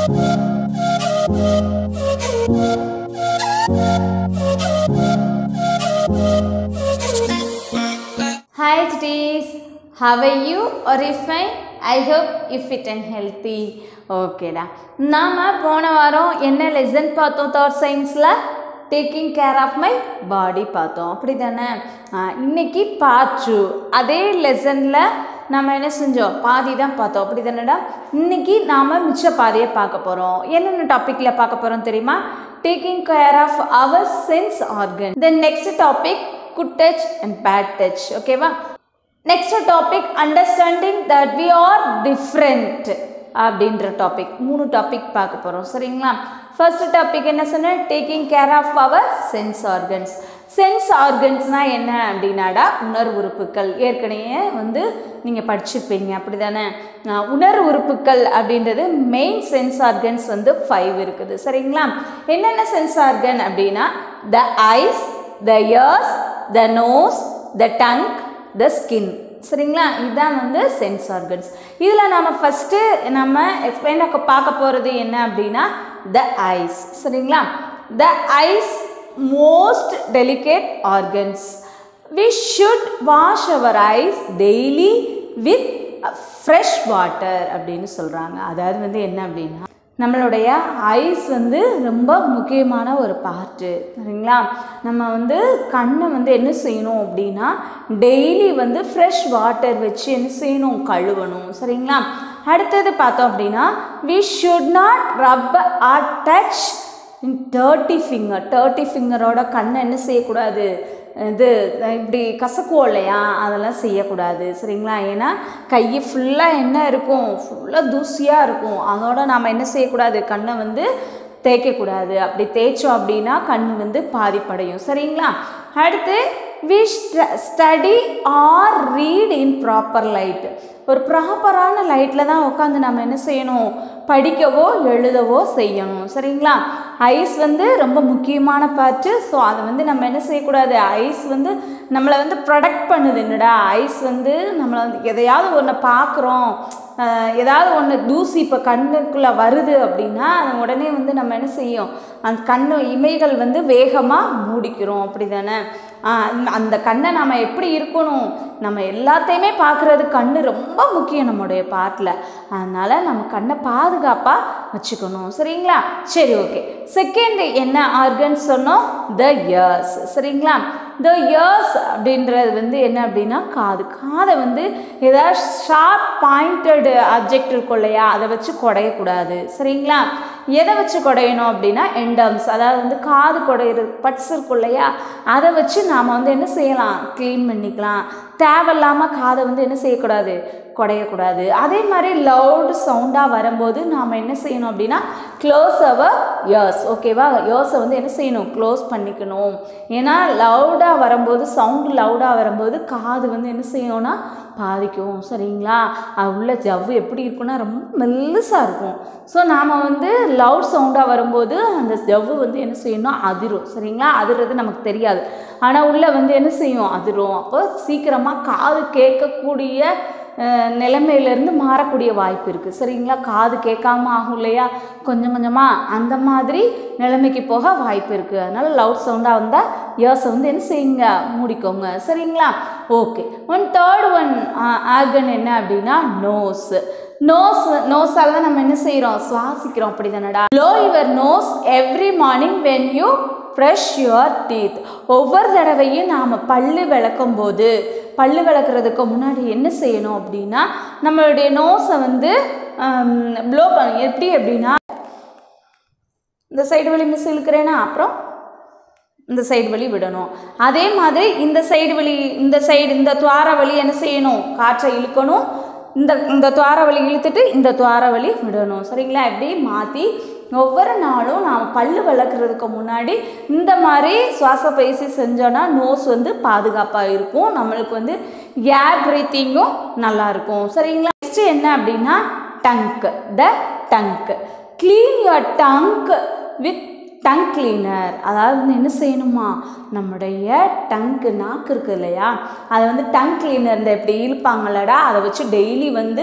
Hi chitties, how are you or if fine? I hope you fit and healthy. ஓகேடா நாம் போன வாரம் என்ன லெசன் பார்த்தோம் தாட் சயின்ஸில் taking care of my body பார்த்தோம் அப்படி தானே இன்னைக்கு பாச்சு அதே லெசனில் நம்ம என்ன செஞ்சோம் பாதி தான் பார்த்தோம் அப்படி தானேடா இன்னைக்கு நாம் மிச்ச பாதியை பார்க்க போகிறோம் என்னென்ன டாப்பிக்கில் பார்க்க போகிறோம் தெரியுமா taking care of our sense organ then next topic good touch and bad touch ஓகேவா next topic understanding that we are different அப்படின்ற டாபிக் மூணு டாபிக் பார்க்க போகிறோம் சரிங்களா ஃபர்ஸ்ட் டாபிக் என்ன சொன்னேன் taking care of our sense organs sense ஆர்கன்ஸ்னால் என்ன அப்படின்னாடா உணர்வு உறுப்புகள் ஏற்கனவே வந்து நீங்கள் படிச்சிருப்பீங்க அப்படி தானே உணர்வு உறுப்புகள் அப்படின்றது மெயின் சென்ஸ் ஆர்கன்ஸ் வந்து ஃபைவ் இருக்குது சரிங்களா என்னென்ன சென்ஸ் ஆர்கன் அப்படின்னா the eyes the ears the nose the tongue the skin சரிங்களா இதுதான் வந்து சென்ஸ் ஆர்கன்ஸ் இதில் நம்ம ஃபஸ்ட்டு நம்ம எக்ஸ்பிளைன் பார்க்க போகிறது என்ன அப்படின்னா த ஐஸ் சரிங்களா the eyes most delicate organs we should wash our eyes daily with fresh water அப்படின்னு சொல்கிறாங்க அதாவது வந்து என்ன அப்படின்னா நம்மளுடைய ஐஸ் வந்து ரொம்ப முக்கியமான ஒரு பார்ட்டு சரிங்களா நம்ம வந்து கண்ணை வந்து என்ன செய்யணும் அப்படின்னா டெய்லி வந்து ஃப்ரெஷ் வாட்டர் வச்சு என்ன செய்யணும் கழுவணும் சரிங்களா அடுத்தது பார்த்தோம் அப்படின்னா we should not rub or touch dirty finger dirty ஃபிங்கரோட கண்ணை என்ன செய்யக்கூடாது இது இப்படி கசக்குவோம் இல்லையா அதெல்லாம் செய்யக்கூடாது சரிங்களா ஏன்னா கை ஃபுல்லாக என்ன இருக்கும் ஃபுல்லாக தூசியாக இருக்கும் அதோட நாம் என்ன செய்யக்கூடாது கண்ணை வந்து தேய்க்கக்கூடாது அப்படி தேய்ச்சோம் அப்படின்னா கண் வந்து பாதிப்படையும் சரிங்களா அடுத்து we study or read in proper light ஒரு ப்ராப்பரான லைட்டில் தான் உட்காந்து நம்ம என்ன செய்யணும் படிக்கவோ எழுதவோ செய்யணும் சரிங்களா ஐஸ் வந்து ரொம்ப முக்கியமான பார்ட்டு ஸோ அதை வந்து நம்ம என்ன செய்யக்கூடாது ஐஸ் வந்து நம்மளை வந்து ப்ரொடக்ட் பண்ணுது என்னடா ஐஸ் வந்து நம்மளை வந்து எதையாவது ஒன்று பார்க்குறோம் ஏதாவது ஒன்று தூசி இப்போ கண்ணுக்குள்ளே வருது அப்படின்னா அதை உடனே வந்து நம்ம என்ன செய்யும் அந்த கண்ணு இமைகள் வந்து வேகமாக மூடிக்கிறோம் அப்படி தானே அந்த கண்ணை நம்ம எப்படி இருக்கணும் நம்ம எல்லாத்தையுமே பார்க்குறது கண் ரொம்ப முக்கியம் நம்முடைய பாட்டில் அதனால் நம்ம கண்ணை பாதுகாப்பாக வச்சுக்கணும் சரிங்களா சரி ஓகே செகண்ட் என்ன ஆர்கன் சொன்னோம் த இயர்ஸ் சரிங்களா த இயர்ஸ் அப்படின்றது வந்து என்ன அப்படின்னா காது காதை வந்து ஏதாவது ஷார்ப் பாயிண்டட் ஆப்ஜெக்ட் இருக்கும் இல்லையா அதை வச்சு குடையக்கூடாது சரிங்களா எதை வச்சு குடையணும் அப்படின்னா எண்டம்ஸ் அதாவது வந்து காது குடையிறது பட்ஸ் இருக்கும் இல்லையா அதை வச்சு நாம் வந்து என்ன செய்யலாம் க்ளீன் பண்ணிக்கலாம் தேவையில்லாமல் காதை வந்து என்ன செய்யக்கூடாது குடையக்கூடாது அதே மாதிரி லவுடு சவுண்டாக வரும்போது நாம் என்ன செய்யணும் அப்படின்னா க்ளோஸ் அவர் இயர்ஸ் ஓகேவா இயர்ஸை வந்து என்ன செய்யணும் க்ளோஸ் பண்ணிக்கணும் ஏன்னா லவுடாக வரும்போது சவுண்டு லவுடாக வரும்போது காது வந்து என்ன செய்யணும்னா பாதிக்கும் சரிங்களா உள்ள ஜவ்வு எப்படி இருக்குன்னா ரொம்ப மெல்லுசாக இருக்கும் ஸோ நாம் வந்து லவுட் சவுண்டாக வரும்போது அந்த ஜவ்வு வந்து என்ன செய்யணும் அதிரும் சரிங்களா அதிர்றது நமக்கு தெரியாது ஆனால் உள்ளே வந்து என்ன செய்யும் அதிரும் அப்போ சீக்கிரமாக காது கேட்கக்கூடிய நிலைமையிலேருந்து மாறக்கூடிய வாய்ப்பு இருக்குது சரிங்களா காது கேட்காம ஆகும் இல்லையா கொஞ்சம் கொஞ்சமாக அந்த மாதிரி நிலைமைக்கு போக வாய்ப்பு இருக்குது அதனால் லவுட் சவுண்டாக வந்தால் இயர்ஸை வந்து என்ன செய்யுங்க மூடிக்கோங்க சரிங்களா okay one third one organ என்ன அப்படின்னா நோஸ் நோஸ் நோஸால் தான் நம்ம என்ன செய்கிறோம் சுவாசிக்கிறோம் அப்படி தானடா blow your nose every morning when you brush your teeth ஒவ்வொரு தடவையும் நாம் பல்லு விளக்கும் போது பல்லு விளக்குறதுக்கு முன்னாடி என்ன செய்யணும் அப்படின்னா நம்மளுடைய நோஸை வந்து ப்ளோ பண்ண எப்படி அப்படின்னா இந்த சைடு வழி மிஸ் இழுக்கிறேன்னா அப்புறம் இந்த சைடு வழி விடணும் அதே மாதிரி இந்த சைடு வழி இந்த சைடு இந்த துவார வழி என்ன செய்யணும் காற்றை இழுக்கணும் இந்த இந்த துவார வழி இழுத்துட்டு இந்த துவார வழி விடணும் சரிங்களா எப்படி மாற்றி ஒவ்வொரு நாளும் நாம் பல்லு விளக்குறதுக்கு முன்னாடி இந்த மாதிரி சுவாச பயிற்சி செஞ்சோன்னா நோஸ் வந்து பாதுகாப்பாக இருக்கும் நம்மளுக்கு வந்து ஏர் ப்ரீத்திங்கும் நல்லாயிருக்கும் சரிங்களா நெக்ஸ்ட்டு என்ன அப்படின்னா tongue the tongue clean your tongue with tongue cleaner அதாவது என்ன செய்யணுமா நம்முடைய டங்க்கு நாக்கு இருக்குது இல்லையா அதை வந்து டங் கிளீனர் இந்த இப்படி இழுப்பாங்களடா அதை வச்சு டெய்லி வந்து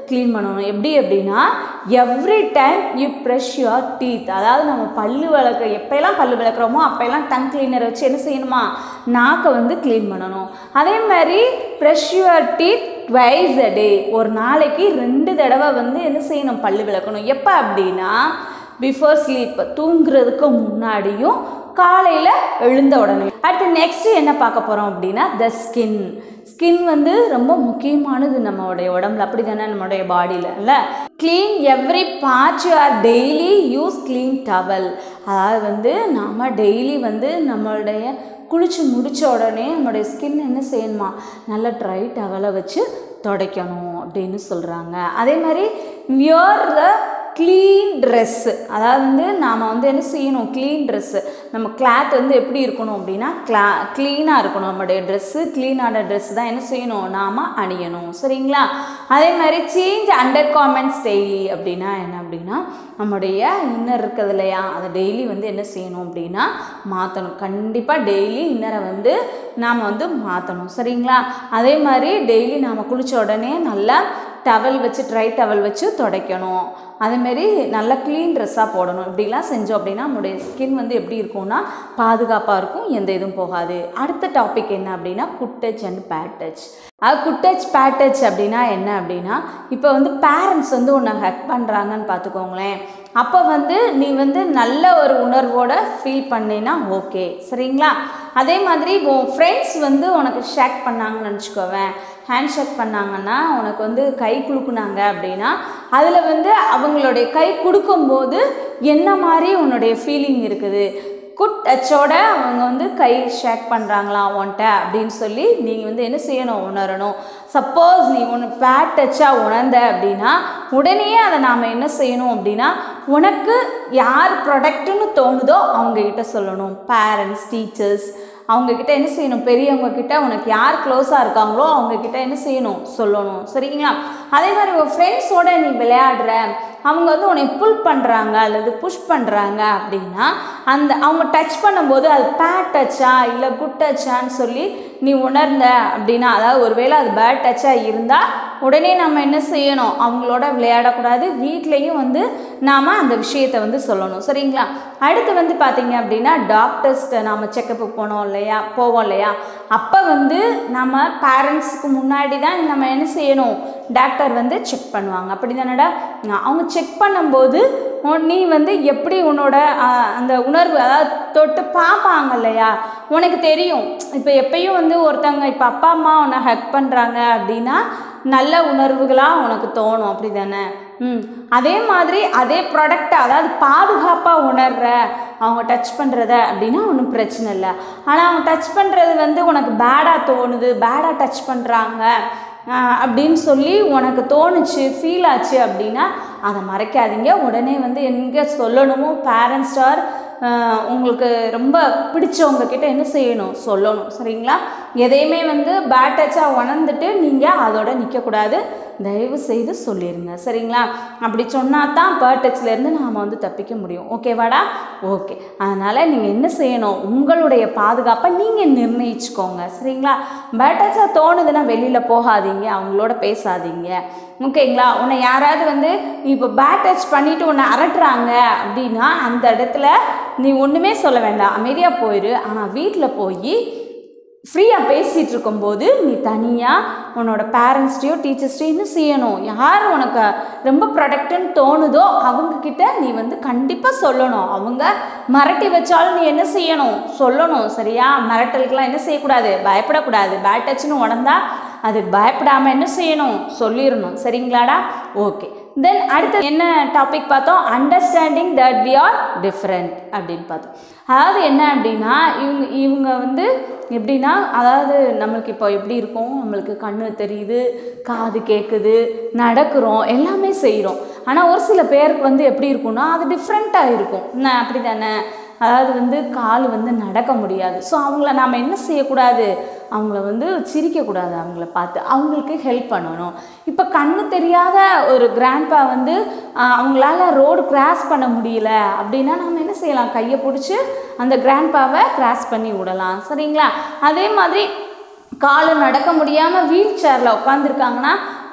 க்ளீன் பண்ணணும் எப்படி அப்படின்னா every time you brush your teeth அதாவது நம்ம பல்லு விளக்க எப்போல்லாம் பல்லு விளக்குறோமோ அப்போல்லாம் டங் கிளீனர் வச்சு என்ன செய்யணுமா நாக்கை வந்து க்ளீன் பண்ணணும் அதே மாதிரி brush your teeth twice a day ஒரு நாளைக்கு ரெண்டு தடவை வந்து என்ன செய்யணும் பல்லு விளக்கணும் எப்போ அப்படின்னா பிஃபோர் ஸ்லீப் தூங்குறதுக்கு முன்னாடியும் காலையில் எழுந்த உடனே அடுத்து நெக்ஸ்ட் என்ன பார்க்க போகிறோம் அப்படின்னா த ஸ்கின் ஸ்கின் வந்து ரொம்ப முக்கியமானது நம்மளுடைய உடம்புல அப்படி தானே நம்மளுடைய பாடியில் இல்லை clean every part you are daily use clean towel அதாவது வந்து நாம் டெய்லி வந்து நம்மளுடைய குளிச்சு முடிச்ச உடனே நம்மளுடைய ஸ்கின் என்ன செய்யணுமா நல்லா ட்ரை டவலை வச்சு துடைக்கணும் அப்படின்னு சொல்கிறாங்க அதே மாதிரி வியர் த க்ளீன் ட்ரெஸ்ஸு அதாவது வந்து நாம் வந்து என்ன செய்யணும் க்ளீன் ட்ரெஸ்ஸு நம்ம கிளாத் வந்து எப்படி இருக்கணும் அப்படின்னா கிளா க்ளீனாக இருக்கணும் நம்மளுடைய ட்ரெஸ்ஸு க்ளீனான ட்ரெஸ் தான் என்ன செய்யணும் நாம் அணியணும் சரிங்களா அதே மாதிரி சேஞ்ச் அண்டர் காமெண்ட்ஸ் டெய்லி அப்படின்னா என்ன அப்படின்னா நம்முடைய இன்னர் இருக்குது இல்லையா அதை டெய்லி வந்து என்ன செய்யணும் அப்படின்னா மாற்றணும் கண்டிப்பாக டெய்லி இன்னரை வந்து நாம் வந்து மாற்றணும் சரிங்களா அதே மாதிரி டெய்லி நாம் குளித்த உடனே நல்லா டவல் வச்சு ட்ரை டவல் வச்சு துடைக்கணும் அதேமாரி நல்லா க்ளீன் ட்ரெஸ்ஸாக போடணும் இப்படிலாம் செஞ்சோம் அப்படின்னா நம்மளுடைய ஸ்கின் வந்து எப்படி இருக்கும்னா பாதுகாப்பாக இருக்கும் எந்த இதுவும் போகாது அடுத்த டாபிக் என்ன அப்படின்னா good touch and bad touch அது குட் டச் பேட் டச் அப்படின்னா என்ன அப்படின்னா இப்போ வந்து பேரண்ட்ஸ் வந்து உன்னை ஹக் பண்ணுறாங்கன்னு பார்த்துக்கோங்களேன் அப்போ வந்து நீ வந்து நல்ல ஒரு உணர்வோட ஃபீல் பண்ணினா ஓகே சரிங்களா அதே மாதிரி உன் ஃப்ரெண்ட்ஸ் வந்து உனக்கு ஷேக் பண்ணாங்கன்னு நினச்சிக்கோவேன் ஹேண்ட் ஷேக் பண்ணாங்கன்னா உனக்கு வந்து கை குலுக்குனாங்க அப்படின்னா அதில் வந்து அவங்களுடைய கை கொடுக்கும்போது என்ன மாதிரி உன்னுடைய ஃபீலிங் இருக்குது குட் டச்சோட அவங்க வந்து கை ஷேக் பண்ணுறாங்களா உன்ட்ட அப்படின்னு சொல்லி நீங்கள் வந்து என்ன செய்யணும் உணரணும் சப்போஸ் நீ ஒன்று பேட் டச்சாக உணர்ந்த அப்படின்னா உடனே அதை நாம் என்ன செய்யணும் அப்படின்னா உனக்கு யார் ப்ராடக்ட்டுன்னு தோணுதோ அவங்கக்கிட்ட சொல்லணும் பேரண்ட்ஸ் டீச்சர்ஸ் அவங்கக்கிட்ட என்ன செய்யணும் பெரியவங்க கிட்ட உனக்கு யார் க்ளோஸாக இருக்காங்களோ அவங்கக்கிட்ட என்ன செய்யணும் சொல்லணும் சரிங்களா அதே மாதிரி உங்கள் ஃப்ரெண்ட்ஸோட நீ விளையாடுற அவங்க வந்து உன்னை புல் பண்ணுறாங்க அல்லது புஷ் பண்ணுறாங்க அப்படின்னா அந்த அவங்க டச் பண்ணும்போது அது பேட் டச்சா இல்லை குட் டச்சான்னு சொல்லி நீ உணர்ந்த அப்படின்னா அதாவது ஒருவேளை அது பேட் டச்சாக இருந்தால் உடனே நம்ம என்ன செய்யணும் அவங்களோட விளையாடக்கூடாது வீட்லேயும் வந்து நாம் அந்த விஷயத்தை வந்து சொல்லணும் சரிங்களா அடுத்து வந்து பார்த்தீங்க அப்படின்னா டாக்டர்ஸ்கிட்ட நாம் செக்கப்புக்கு போனோம் இல்லையா போவோம் இல்லையா அப்போ வந்து நம்ம பேரண்ட்ஸுக்கு முன்னாடி தான் நம்ம என்ன செய்யணும் டாக்டர் வந்து செக் பண்ணுவாங்க அப்படி தானடா அவங்க செக் பண்ணும்போது உன் நீ வந்து எப்படி உன்னோட ஆஹ், அந்த உணர்வு அதாவது தொட்டு பார்ப்பாங்க இல்லையா உனக்கு தெரியும் இப்போ எப்பயும் வந்து ஒருத்தவங்க இப்போ அப்பா அம்மா உன்னை ஹக் பண்ணுறாங்க அப்படின்னா நல்ல உணர்வுகளாக உனக்கு தோணும் அப்படி தானே ம் அதே மாதிரி அதே ப்ராடக்டை அதாவது பாதுகாப்பாக உணர்ற அவங்க டச் பண்ணுறத அப்படின்னா ஒன்றும் பிரச்சனை இல்லை ஆனால் அவங்க டச் பண்ணுறது வந்து உனக்கு பேடாக தோணுது பேடாக டச் பண்ணுறாங்க அப்படின்னு சொல்லி உனக்கு தோணுச்சு ஃபீல் ஆச்சு அப்படின்னா அதை மறைக்காதீங்க உடனே வந்து எங்கே சொல்லணுமோ பேரண்ட்ஸ் ஆர் உங்களுக்கு ரொம்ப பிடிச்சவங்க கிட்ட என்ன செய்யணும் சொல்லணும் சரிங்களா எதையுமே வந்து பேட் டச்சாக உணர்ந்துட்டு நீங்கள் அதோட நிற்கக்கூடாது தயவு செய்து சொல்லிடுங்க சரிங்களா அப்படி சொன்னால் தான் பேர்ட் டச்லேருந்து நாம் வந்து தப்பிக்க முடியும் ஓகேவாடா ஓகே அதனால் நீங்கள் என்ன செய்யணும் உங்களுடைய பாதுகாப்பை நீங்கள் நிர்ணயிச்சுக்கோங்க சரிங்களா பேட் டச்சாக தோணுதுன்னா வெளியில் போகாதீங்க அவங்களோட பேசாதீங்க ஓகேங்களா உன்னை யாராவது வந்து நீ இப்போ பேட் டச் பண்ணிவிட்டு உன்னை அரட்டுறாங்க அப்படின்னா அந்த இடத்துல நீ ஒன்றுமே சொல்ல வேண்டாம் அமைதியாக போயிரு ஆனால் வீட்டில் போய் ஃப்ரீயாக பேசிகிட்டு இருக்கும்போது நீ தனியாக உன்னோட பேரண்ட்ஸ்டையோ டீச்சர்ஸ்டையோ என்ன செய்யணும் யார் உனக்கு ரொம்ப ப்ரொடக்ட்னு தோணுதோ அவங்கக்கிட்ட நீ வந்து கண்டிப்பாக சொல்லணும் அவங்க மிரட்டி வச்சாலும் நீ என்ன செய்யணும் சொல்லணும் சரியா மிரட்டலுக்கெல்லாம் என்ன செய்யக்கூடாது பயப்படக்கூடாது பேட் டச்னு உணர்ந்தா அதுக்கு பயப்படாமல் என்ன செய்யணும் சொல்லிடணும் சரிங்களாடா ஓகே தென் அடுத்து என்ன டாபிக் பார்த்தோம் understanding that we are different அப்படின்னு பார்த்தோம் அதாவது என்ன அப்படின்னா இவங்க இவங்க வந்து எப்படின்னா அதாவது நம்மளுக்கு இப்போ எப்படி இருக்கும் நம்மளுக்கு கண்ணு தெரியுது காது கேட்குது நடக்கிறோம் எல்லாமே செய்கிறோம் ஆனால் ஒரு சில பேருக்கு வந்து எப்படி இருக்கும்னா அது டிஃப்ரெண்ட்டாக இருக்கும் என்ன அப்படி தானே அதாவது வந்து கால் வந்து நடக்க முடியாது ஸோ அவங்கள நாம் என்ன செய்யக்கூடாது அவங்கள வந்து சிரிக்கக்கூடாது அவங்கள பார்த்து அவங்களுக்கு ஹெல்ப் பண்ணணும் இப்போ கண்ணு தெரியாத ஒரு கிராண்ட்பா வந்து ஆஹ், அவங்களால ரோடு கிராஸ் பண்ண முடியல அப்படின்னா நம்ம என்ன செய்யலாம் கையை பிடிச்சி அந்த கிராண்ட்பாவை கிராஸ் பண்ணி விடலாம் சரிங்களா அதே மாதிரி கால் நடக்க முடியாமல் வீல் சேரில் உட்காந்துருக்காங்கன்னா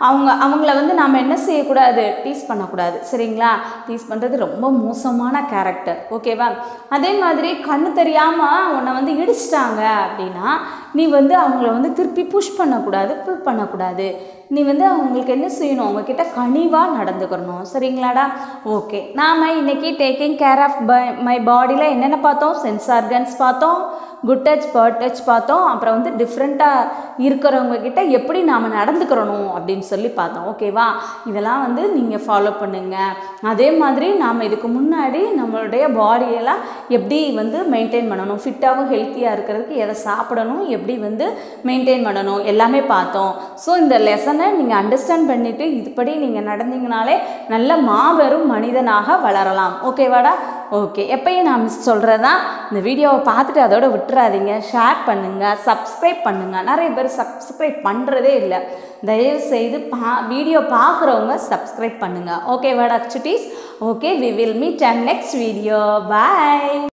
அவங்க அவங்கள வந்து நாம் என்ன செய்யக்கூடாது டீஸ் பண்ணக்கூடாது சரிங்களா டீஸ் பண்ணுறது ரொம்ப மோசமான கேரக்டர் ஓகேவா அதே மாதிரி கண்ணு தெரியாமல் உன்னை வந்து இடிச்சிட்டாங்க அப்படின்னா நீ வந்து அவங்கள வந்து திருப்பி புஷ் பண்ணக்கூடாது புல் பண்ணக்கூடாது நீ வந்து அவங்களுக்கு என்ன செய்யணும் அவங்கக்கிட்ட கனிவாக நடந்துக்கிறணும் சரிங்களாடா ஓகே நாம் இன்னைக்கு taking care of by my பாடியில் என்னென்ன பார்த்தோம் சென்ஸ் ஆர்கன்ஸ் பார்த்தோம் குட் டச் பர்ட் டச் பார்த்தோம் அப்புறம் வந்து டிஃப்ரெண்ட்டாக இருக்கிறவங்க கிட்ட எப்படி நாம் நடந்துக்கிறணும் அப்படின்னு சொல்லி பார்த்தோம் ஓகேவா இதெல்லாம் வந்து நீங்கள் ஃபாலோ பண்ணுங்கள் அதே மாதிரி நாம் இதுக்கு முன்னாடி நம்மளுடைய பாடியெல்லாம் எப்படி வந்து மெயின்டைன் பண்ணணும் ஃபிட்டாகவும் ஹெல்த்தியாக இருக்கிறதுக்கு எதை சாப்பிடணும் எப்படி வந்து மெயின்டைன் பண்ணணும் எல்லாமே பார்த்தோம் ஸோ இந்த லெசனை நீங்கள் அண்டர்ஸ்டாண்ட் பண்ணிவிட்டு இதுபடி நீங்கள் நடந்தீங்கனாலே நல்ல மாபெரும் மனிதனாக வளரலாம் ஓகேவாடா ஓகே எப்பயும் நான் மிஸ் சொல்கிறதா இந்த வீடியோவை பார்த்துட்டு அதோட விட்டுறாதீங்க ஷேர் பண்ணுங்கள் சப்ஸ்கிரைப் பண்ணுங்கள் நிறைய பேர் சப்ஸ்கிரைப் பண்ணுறதே இல்லை தயவு செய்து பா வீடியோ பார்க்குறவங்க சப்ஸ்கிரைப் பண்ணுங்கள் ஓகேவாடா சுட்டீஸ் okay we will meet and next video bye